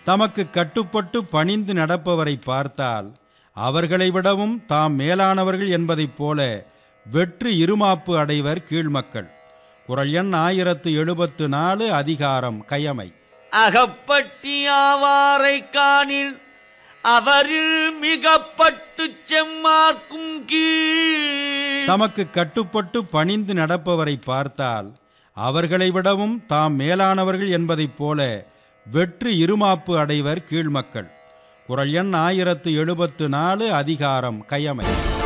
தமக்கு கட்டுப்பட்டு பணிந்து நடப்பவரை பார்த்தால் அவர்களை விடவும் தாம் மேலானவர்கள் என்பதைப் போல வெற்று இருமாப்பு அடைவர் கீழ்மக்கள் குரல் எண் ஆயிரத்து எழுபத்து நாலு அதிகாரம் கயமை அகப்பட்டியாவாரை காணில் அவரில் மிகப்பட்டு செம்மார்க்கும் கீழ் தமக்கு கட்டுப்பட்டு பணிந்து நடப்பவரை பார்த்தால் அவர்களை விடவும் தாம் மேலானவர்கள் என்பதைப் போல வெற்று இருமாப்பு அடைவர் கீழ்மக்கள் குரல் எண் ஆயிரத்து எழுபத்து நாலு அதிகாரம் கயமை